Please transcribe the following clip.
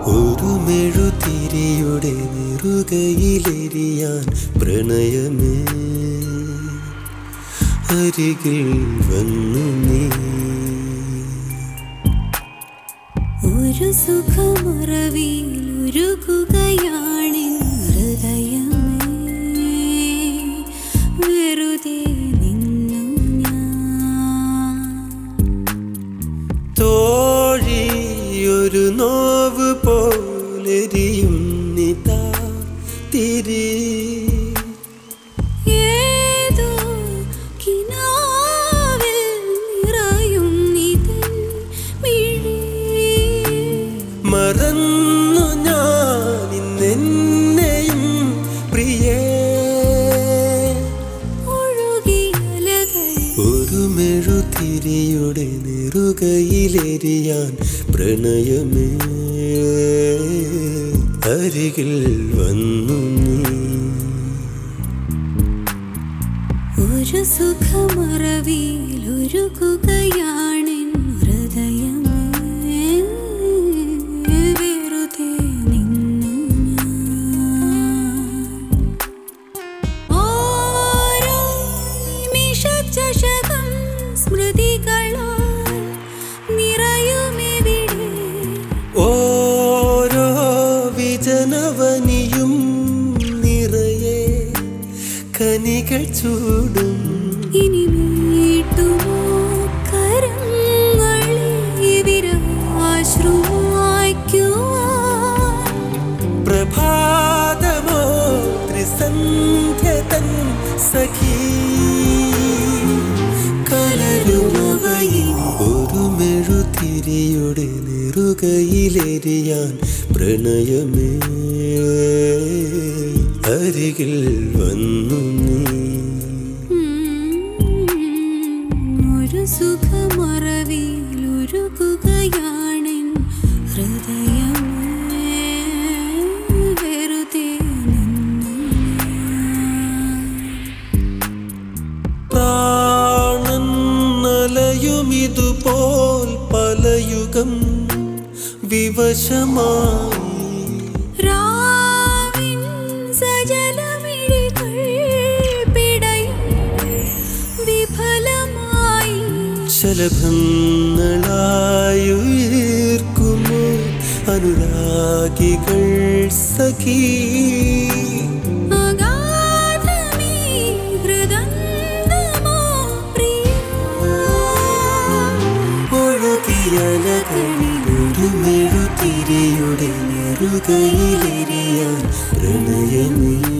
ഒരു മെഴുതിരിയുടെ നെറുകയിലെരിയാൻ പ്രണയമേ അരികിൽ വന്നു നീ ഒരു സുഖമുറവിൽ ഉരുകുകയാണ് ഹൃദയമേ വെറുതെ നിന്നു ഞാൻ തോഴി ഒരു നോവ് പോലെരിയും നിതാ തിരി ഏതോ കിനാവിൽ നിറയും നിതൻ മിഴി മറന്നു ഞാൻ ഇന്നെന്നെയും പ്രിയേ ഒഴുകിയലകളിൽ ഒരു മെഴുതിരിയുടെ നെറുകയിലെരിയാൻ പ്രണയമേ അരികിൽ വന്നു നീ ഒരു സുഖമറവിൽ ഉരുകുകയാണ് ഹൃദയമേ വെറുതെ നിന്നു ഞാൻ. ഓരോ നിമിഷചഷകം സ്മൃതികളാൽ നിറയുമെവിടെ ഓരോ വിജനവനിയും നിറയെ കനികൾ ചൂടും ഇനി മീട്ടുമോ കരങ്ങളെ വിരവാശ്രുവായ്ക്കുവാൻ പ്രഭാതമോ ത്രിസന്ധ്യ തൻ സഖീ കലരുമവയിൽ ഒരു മെഴുതിരിയുടെ നെറുകയിലെരിയാൻ പ്രണയമേ അരികിൽ വന്നു നീ ഒരു സുഖമറവിൽ ഉരുകുകയാണ് ഹൃദയമേ വെറുതെ നിന്നു ഞാൻ. പ്രാണൻ നലയുമിതുപോൽ പലയുഗം വിവശമായി രാവിൻ സജലമിഴികൾ പിടയും വിഫലമായി ശലഭങ്ങളായുയർക്കുമോ അനുരാഗികൾ സഖീ അഗാധമീ ഹൃദന്തമോ പ്രിയ ഒഴുകിയലകളിൽ ഒരു മെഴുതിരിയുടെ നെറുകയിലെരിയാൻ പ്രണയമേ